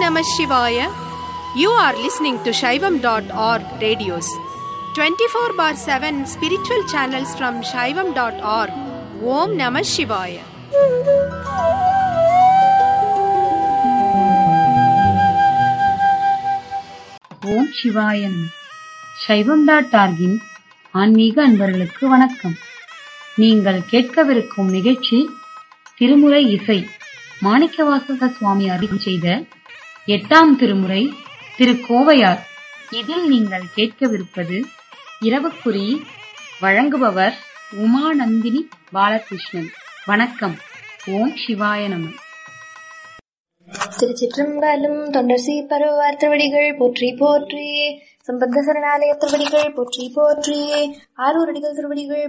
Namah Shivaya. You are listening to Shaivam.org radios. 24 bar 7 spiritual channels from Shaivam.org. Om Namah Shivaya. ஓம் சிவாயன் சைவம் dot ஆர்கின் ஆன்மீக அன்பர்களுக்கு வணக்கம் நீங்கள் கேட்கவிருக்கும் நிகழ்ச்சி திருமுறை இசை மாணிக்கவாசக சுவாமி அருள் செய்த எட்டாம் திருமுறை திருக்கோவையார் இதில் நீங்கள் கேட்கவிருப்பது இரவுக்குறி வழங்குபவர் உமாநந்தினி பாலகிருஷ்ணன் வணக்கம் ஓம் சிவாய நம திருச்சிற்றம்பலம் தொண்டர் சீப்பருவார் திருவடிகள் போற்றி போற்றி சம்பந்த சரணாலய திருவடிகள் போற்றி போற்றி ஆரூர் அடிகள் திருவடிகள்